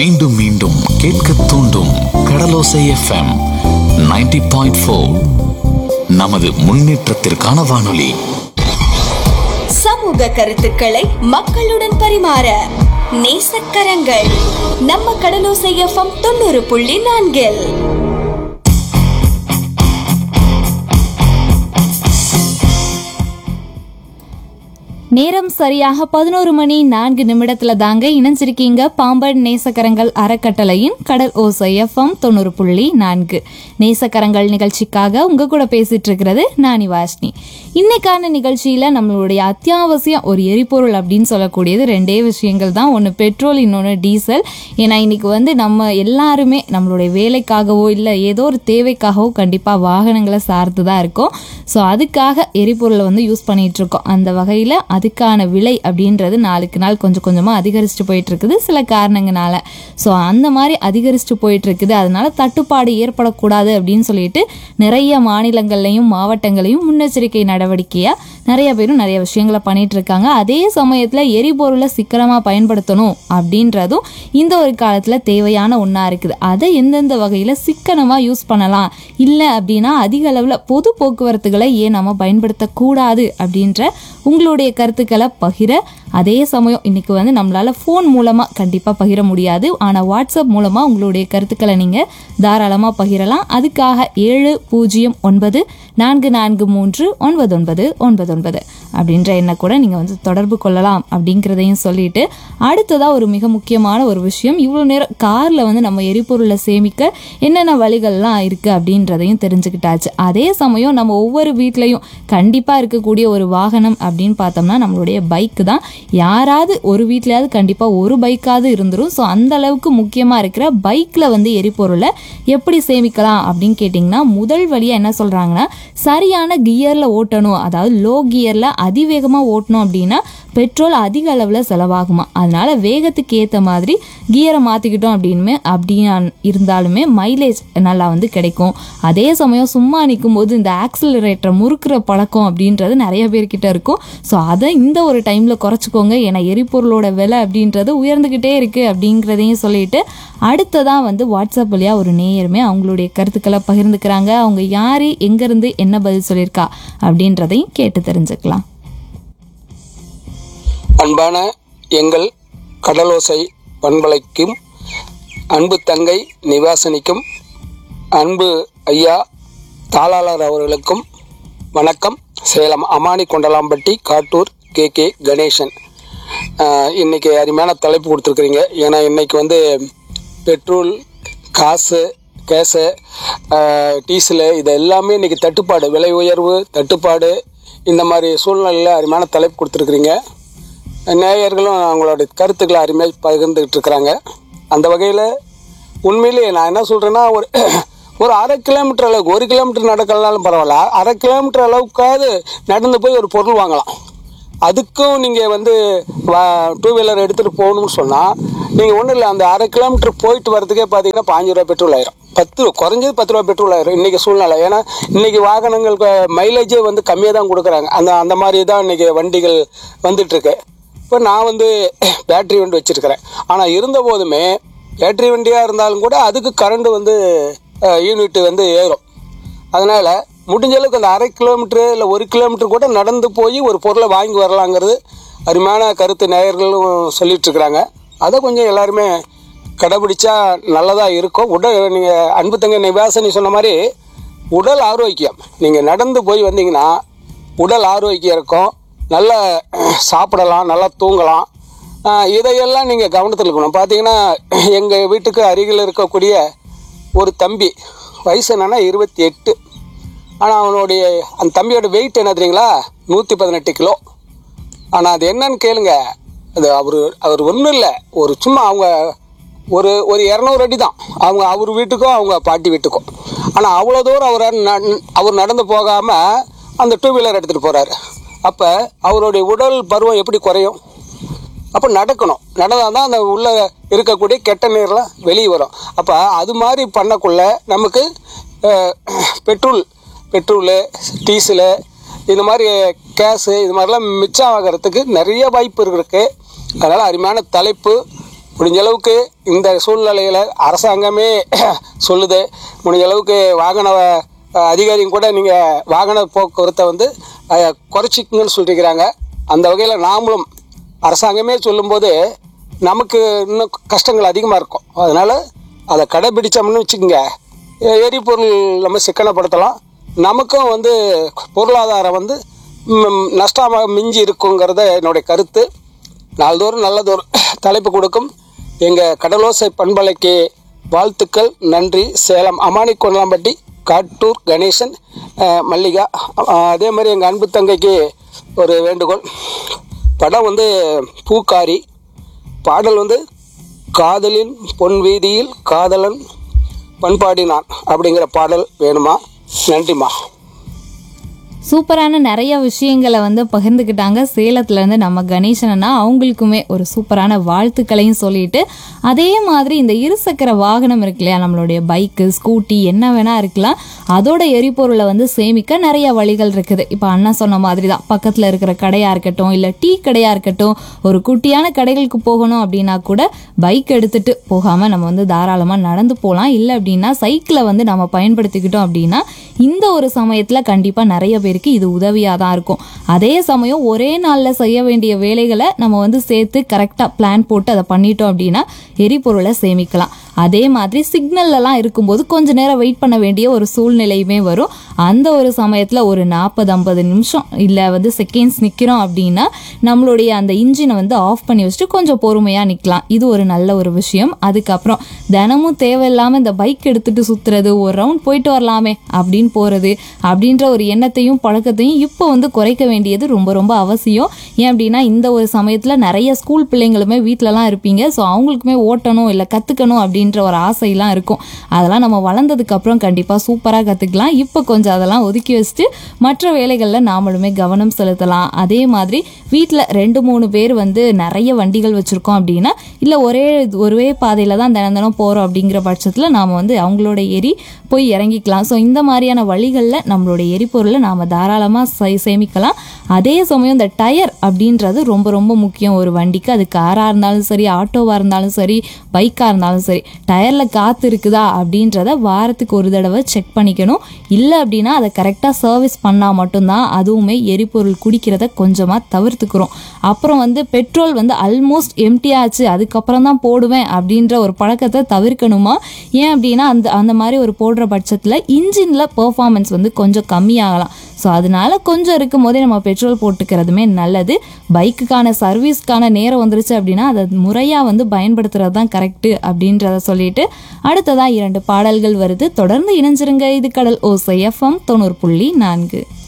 மீண்டும் மீண்டும் கேட்க தூண்டும் கடலோசை எஃப்எம் 90.4 பாயிண்ட் நமது முன்னேற்றத்திற்கான வானொலி சமூக கருத்துக்களை மக்களுடன் பரிமாற நேசக்கரங்கள் நம்ம கடலோசை எஃப்எம் தொண்ணூறு புள்ளி நான்கில் நேரம் சரியாக பதினோரு மணி நான்கு நிமிடத்துல தாங்க இணைஞ்சிருக்கீங்க பாம்பன் நேசக்கரங்கள் அறக்கட்டளையின் கடல் ஓசை எஃப்எம் தொண்ணூறு புள்ளி நான்கு நேசக்கரங்கள் நிகழ்ச்சிக்காக உங்க கூட பேசிட்டு இருக்கிறது நானி வாஷ்னி இன்னைக்கான நிகழ்ச்சியில நம்மளுடைய அத்தியாவசியம் ஒரு எரிபொருள் அப்படின்னு சொல்லக்கூடியது ரெண்டே விஷயங்கள் தான் ஒன்று பெட்ரோல் இன்னொன்று டீசல் ஏன்னா இன்னைக்கு வந்து நம்ம எல்லாருமே நம்மளுடைய வேலைக்காகவோ இல்லை ஏதோ ஒரு தேவைக்காகவோ கண்டிப்பாக வாகனங்களை சார்ந்து தான் இருக்கோம் ஸோ அதுக்காக எரிபொருளை வந்து யூஸ் பண்ணிட்டு இருக்கோம் அந்த வகையில் அதுக்கான விலை அப்படின்றது நாளுக்கு நாள் கொஞ்சம் கொஞ்சமாக அதிகரிச்சுட்டு போயிட்டு இருக்குது சில காரணங்களால ஸோ அந்த மாதிரி அதிகரிச்சுட்டு போயிட்டு இருக்குது அதனால தட்டுப்பாடு ஏற்படக்கூடாது அப்படின்னு சொல்லிட்டு நிறைய மாநிலங்கள்லையும் மாவட்டங்களையும் முன்னெச்சரிக்கை நடவடிக்கையாக நிறைய பேரும் நிறைய விஷயங்களை பண்ணிட்டு இருக்காங்க அதே சமயத்தில் எரிபொருளை சிக்கனமாக பயன்படுத்தணும் அப்படின்றதும் இந்த ஒரு காலத்தில் தேவையான ஒன்றா இருக்குது அதை எந்தெந்த வகையில் சிக்கனமாக யூஸ் பண்ணலாம் இல்லை அப்படின்னா அதிக அளவில் பொது போக்குவரத்துகளை ஏன் நம்ம பயன்படுத்தக்கூடாது அப்படின்ற உங்களுடைய கருத்துக்களை பகிர அதே சமயம் இன்னைக்கு வந்து நம்மளால ஃபோன் மூலமாக கண்டிப்பாக பகிர முடியாது ஆனால் வாட்ஸ்அப் மூலமாக உங்களுடைய கருத்துக்களை நீங்கள் தாராளமாக பகிரலாம் அதுக்காக ஏழு பூஜ்ஜியம் ஒன்பது நான்கு நான்கு மூன்று ஒன்பது ஒன்பது ஒன்பது ஒன்பது அப்படின்ற எண்ணை கூட நீங்கள் வந்து தொடர்பு கொள்ளலாம் அப்படிங்கிறதையும் சொல்லிட்டு அடுத்ததாக ஒரு மிக முக்கியமான ஒரு விஷயம் இவ்வளோ நேரம் காரில் வந்து நம்ம எரிபொருளை சேமிக்க என்னென்ன வழிகள்லாம் இருக்குது அப்படின்றதையும் தெரிஞ்சுக்கிட்டாச்சு அதே சமயம் நம்ம ஒவ்வொரு வீட்லேயும் கண்டிப்பாக இருக்கக்கூடிய ஒரு வாகனம் அப்படின்னு பார்த்தோம்னா நம்மளுடைய பைக்கு தான் யாராவது ஒரு வீட்லயாவது கண்டிப்பாக ஒரு பைக்காவது இருந்துரும் ஸோ அந்த அளவுக்கு முக்கியமாக இருக்கிற பைக்கில் வந்து எரிபொருளை எப்படி சேமிக்கலாம் அப்படின்னு கேட்டிங்கன்னா முதல் வழியாக என்ன சொல்கிறாங்கன்னா சரியான கியரில் ஓட்டணும் அதாவது லோ கியரில் அதிவேகமாக ஓட்டணும் அப்படின்னா பெட்ரோல் அதிக அளவில் செலவாகுமா அதனால வேகத்துக்கு ஏற்ற மாதிரி கியரை மாற்றிக்கிட்டோம் அப்படின்னு அப்படின்னா இருந்தாலுமே மைலேஜ் நல்லா வந்து கிடைக்கும் அதே சமயம் சும்மா நிற்கும் போது இந்த ஆக்சிலரேட்டரை முறுக்கிற பழக்கம் அப்படின்றது நிறைய பேர்கிட்ட இருக்கும் ஸோ அதை இந்த ஒரு டைமில் குறைச்சிக்கோங்க ஏன்னா எரிபொருளோட விலை அப்படின்றது உயர்ந்துக்கிட்டே இருக்குது அப்படிங்கிறதையும் சொல்லிட்டு அடுத்ததான் வந்து வாட்ஸ்அப் வழியாக ஒரு நேயருமே அவங்களுடைய கருத்துக்களை பகிர்ந்துக்கிறாங்க அவங்க யார் எங்கேருந்து என்ன பதில் சொல்லியிருக்கா அப்படின்றதையும் கேட்டு தெரிஞ்சுக்கலாம் அன்பான எங்கள் கடலோசை பண்பலைக்கும் அன்பு தங்கை நிவாசனிக்கும் அன்பு ஐயா தாளாளர் அவர்களுக்கும் வணக்கம் சேலம் அமானி கொண்டலாம்பட்டி காட்டூர் கே கே கணேசன் ஆஹ் இன்னைக்கு அருமையான தலைப்பு கொடுத்துருக்குறீங்க ஏன்னா இன்னைக்கு வந்து பெட்ரோல் காசு கேஸு டீசலு இது எல்லாமே இன்னைக்கு தட்டுப்பாடு விலை உயர்வு தட்டுப்பாடு இந்த மாதிரி சூழ்நிலையில் அருமையான தலைப்பு கொடுத்துருக்குறீங்க நேயர்களும் அவங்களோட கருத்துக்களை அருமையாக பகிர்ந்துக்கிட்டு இருக்கிறாங்க அந்த வகையில் உண்மையிலேயே நான் என்ன சொல்கிறேன்னா ஒரு ஒரு அரை கிலோமீட்டர் அளவுக்கு ஒரு கிலோமீட்டர் நடக்கலனாலும் பரவாயில்ல அரை கிலோமீட்டர் அளவுக்காவது நடந்து போய் ஒரு பொருள் வாங்கலாம் அதுக்கும் நீங்கள் வந்து டூ வீலர் எடுத்துகிட்டு போகணும்னு சொன்னால் நீங்கள் ஒன்றும் இல்லை அந்த அரை கிலோமீட்டர் போயிட்டு வரதுக்கே பார்த்தீங்கன்னா பாஞ்சு ரூபா பெட்ரோல் ஆயிரும் பத்து ரூபா குறைஞ்சது பத்து ரூபா பெட்ரோல் ஆயிரும் இன்றைக்கி சூழ்நிலை ஏன்னா இன்றைக்கி வாகனங்களுக்கு மைலேஜே வந்து கம்மியாக தான் கொடுக்குறாங்க அந்த அந்த மாதிரி தான் இன்றைக்கி வண்டிகள் வந்துட்டுருக்கு இப்போ நான் வந்து பேட்ரி வண்டி வச்சுருக்கிறேன் ஆனால் இருந்த போதுமே பேட்ரி வண்டியாக இருந்தாலும் கூட அதுக்கு கரண்ட் வந்து யூனிட் வந்து ஏறும் அதனால் முடிஞ்ச அளவுக்கு அந்த அரை கிலோமீட்டரு இல்லை ஒரு கிலோமீட்டர் கூட நடந்து போய் ஒரு பொருளை வாங்கி வரலாங்கிறது அருமையான கருத்து நேயர்களும் சொல்லிட்டு இருக்கிறாங்க அதை கொஞ்சம் எல்லாருமே கடைபிடிச்சா நல்லதாக இருக்கும் உடல் நீங்கள் அன்பு தங்க நிவாசனி சொன்ன மாதிரி உடல் ஆரோக்கியம் நீங்கள் நடந்து போய் வந்தீங்கன்னா உடல் ஆரோக்கியம் இருக்கும் நல்லா சாப்பிடலாம் நல்லா தூங்கலாம் ஆஹ் இதையெல்லாம் நீங்கள் கவனத்தில் இருக்கணும் பார்த்தீங்கன்னா எங்கள் வீட்டுக்கு அருகில் இருக்கக்கூடிய ஒரு தம்பி வயசு என்னன்னா இருபத்தி எட்டு ஆனால் அவனுடைய அந்த தம்பியோட வெயிட் என்ன தெரியுங்களா நூற்றி பதினெட்டு கிலோ ஆனால் அது என்னன்னு கேளுங்க அது அவர் அவர் ஒன்றும் இல்லை ஒரு சும்மா அவங்க ஒரு ஒரு இரநூறு அடி தான் அவங்க அவர் வீட்டுக்கும் அவங்க பாட்டி வீட்டுக்கும் ஆனால் அவ்வளோ தூரம் அவர் ந- அவர் நடந்து போகாமல் அந்த டூ வீலர் எடுத்துகிட்டு போகிறாரு அப்போ அவருடைய உடல் பருவம் எப்படி குறையும் அப்போ நடக்கணும் நடந்தால் தான் அந்த உள்ளே இருக்கக்கூடிய கெட்ட நீர்லாம் வெளியே வரும் அப்போ அது மாதிரி பண்ணக்குள்ள நமக்கு அஹ், பெட்ரோல் பெட்ரோலு டீசலு இந்த மாதிரி கேஸு இது மாதிரிலாம் மிச்சம் ஆகிறதுக்கு நிறைய வாய்ப்பு இருக்கு அதனால் அருமையான தலைப்பு முடிஞ்ச அளவுக்கு இந்த சூழ்நிலையில் அரசாங்கமே சொல்லுது முடிஞ்ச அளவுக்கு வாகன அஹ், அதிகாரியும் கூட நீங்கள் வாகன போக்குவரத்தை வந்து அஹ், குறைச்சிக்குங்கன்னு சொல்லியிருக்கிறாங்க அந்த வகையில் நாமளும் அரசாங்கமே சொல்லும்போது நமக்கு இன்னும் கஷ்டங்கள் அதிகமாக இருக்கும் அதனால் அதை கடைபிடிச்சோம்னு வச்சுக்கோங்க எ- எரிபொருள் நம்ம சிக்கனப்படுத்தலாம் நமக்கும் வந்து பொருளாதாரம் வந்து ம், நஷ்டமாக மிஞ்சி இருக்குங்கிறத என்னுடைய கருத்து நாள்தோறும் நல்லதொரு தலைப்பு கொடுக்கும் எங்கள் கடலோசை பண்பலைக்கு வாழ்த்துக்கள் நன்றி சேலம் அமானி கொண்டலாம்பட்டி காட்டூர் கணேசன் அஹ், மல்லிகா அஹ், அதே மாதிரி எங்கள் அன்பு தங்கைக்கு ஒரு வேண்டுகோள் படம் வந்து பூக்காரி பாடல் வந்து காதலின் பொன் வீதியில் காதலன் பண்பாடினான் அப்படிங்கிற பாடல் வேணுமா நன்றிம்மா சூப்பரான நிறைய விஷயங்களை வந்து பகிர்ந்துக்கிட்டாங்க சேலத்துலேருந்து நம்ம கணேசனா அவங்களுக்குமே ஒரு சூப்பரான வாழ்த்துக்களையும் சொல்லிட்டு அதே மாதிரி இந்த இருசக்கர வாகனம் இருக்கு இல்லையா நம்மளுடைய பைக்கு ஸ்கூட்டி என்ன வேணா இருக்கலாம் அதோட எரிபொருளை வந்து சேமிக்க நிறைய வழிகள் இருக்குது இப்போ அண்ணா சொன்ன மாதிரி தான் பக்கத்தில் இருக்கிற கடையாக இருக்கட்டும் இல்லை டீ கடையாக இருக்கட்டும் ஒரு குட்டியான கடைகளுக்கு போகணும் அப்படின்னா கூட பைக் எடுத்துட்டு போகாமல் நம்ம வந்து தாராளமாக நடந்து போகலாம் இல்லை அப்படின்னா சைக்கிளை வந்து நம்ம பயன்படுத்திக்கிட்டோம் அப்படின்னா இந்த ஒரு சமயத்தில் கண்டிப்பாக நிறைய பேருக்கு இது உதவியாக தான் இருக்கும் அதே சமயம் ஒரே நாளில் செய்ய வேண்டிய வேலைகளை நம்ம வந்து சேர்த்து கரெக்டாக பிளான் போட்டு அதை பண்ணிட்டோம் அப்படின்னா எரிபொருளை சேமிக்கலாம் அதே மாதிரி சிக்னல்லலாம் இருக்கும்போது கொஞ்ச நேரம் வெயிட் பண்ண வேண்டிய ஒரு சூழ்நிலையுமே வரும் அந்த ஒரு சமயத்தில் ஒரு நாற்பது ஐம்பது நிமிஷம் இல்லை வந்து செகண்ட்ஸ் நிற்கிறோம் அப்படின்னா நம்மளுடைய அந்த இன்ஜினை வந்து ஆஃப் பண்ணி வச்சுட்டு கொஞ்சம் பொறுமையாக நிற்கலாம் இது ஒரு நல்ல ஒரு விஷயம் அதுக்கப்புறம் தினமும் தேவையில்லாமல் இந்த பைக் எடுத்துட்டு சுற்றுறது ஒரு ரவுண்ட் போயிட்டு வரலாமே அப்படின்னு போகிறது அப்படின்ற ஒரு எண்ணத்தையும் பழக்கத்தையும் இப்போ வந்து குறைக்க வேண்டியது ரொம்ப ரொம்ப அவசியம் ஏன் அப்படின்னா இந்த ஒரு சமயத்தில் நிறைய ஸ்கூல் பிள்ளைங்களுமே வீட்டிலலாம் இருப்பீங்க ஸோ அவங்களுக்குமே ஓட்டணும் இல்லை கற்றுக்கணும் அப்படின்ற ஒரு ஆசையெல்லாம் இருக்கும் அதெல்லாம் நம்ம வளர்ந்ததுக்கு அப்புறம் கண்டிப்பாக சூப்பராக கற்றுக்கலாம் இப்போ கொஞ்சம் அதெல்லாம் ஒதுக்கி வச்சுட்டு மற்ற வேலைகளில் நாமளுமே கவனம் செலுத்தலாம் அதே மாதிரி வீட்டில் ரெண்டு மூணு பேர் வந்து நிறைய வண்டிகள் வச்சுருக்கோம் அப்படின்னா இல்லை ஒரே ஒரே பாதையில் தான் தினம் தினம் போகிறோம் அப்படிங்கிற பட்சத்தில் நாம் வந்து அவங்களோட ஏறி போய் இறங்கிக்கலாம் ஸோ இந்த மாதிரியான வழிகளில் நம்மளோட எரிபொருளை நாம் தாராளமாக சே சேமிக்கலாம் அதே சமயம் இந்த டயர் அப்படின்றது ரொம்ப ரொம்ப முக்கியம் ஒரு வண்டிக்கு அது காராக இருந்தாலும் சரி ஆட்டோவாக இருந்தாலும் சரி பைக்காக இருந்தாலும் சரி டயரில் காற்று இருக்குதா அப்படின்றத வாரத்துக்கு ஒரு தடவை செக் பண்ணிக்கணும் இல்லை அப்படின்னா அதை கரெக்டாக சர்வீஸ் பண்ணால் மட்டும்தான் அதுவுமே எரிபொருள் குடிக்கிறத கொஞ்சமாக தவிர்த்துக்கிறோம் அப்புறம் வந்து பெட்ரோல் வந்து ஆல்மோஸ்ட் எம்டி ஆச்சு அதுக்கப்புறம் தான் போடுவேன் அப்படின்ற ஒரு பழக்கத்தை தவிர்க்கணுமா ஏன் அப்படின்னா அந்த அந்த மாதிரி ஒரு போடுற பட்சத்தில் இன்ஜினில் பெர்ஃபார்மன்ஸ் வந்து கொஞ்சம் கம்மியாகலாம் ஸோ அதனால கொஞ்சம் இருக்கும் போதே நம்ம பெட்ரோல் போட்டுக்கிறதுமே நல்லது பைக்குக்கான சர்வீஸ்க்கான நேரம் வந்துருச்சு அப்படின்னா அதை முறையாக வந்து பயன்படுத்துறது தான் கரெக்டு அப்படின்றத சொல்லிட்டு அடுத்ததாக இரண்டு பாடல்கள் வருது தொடர்ந்து இணைஞ்சிருங்க இது கடல் ஓசை எஃப்எம் தொண்ணூறு புள்ளி நான்கு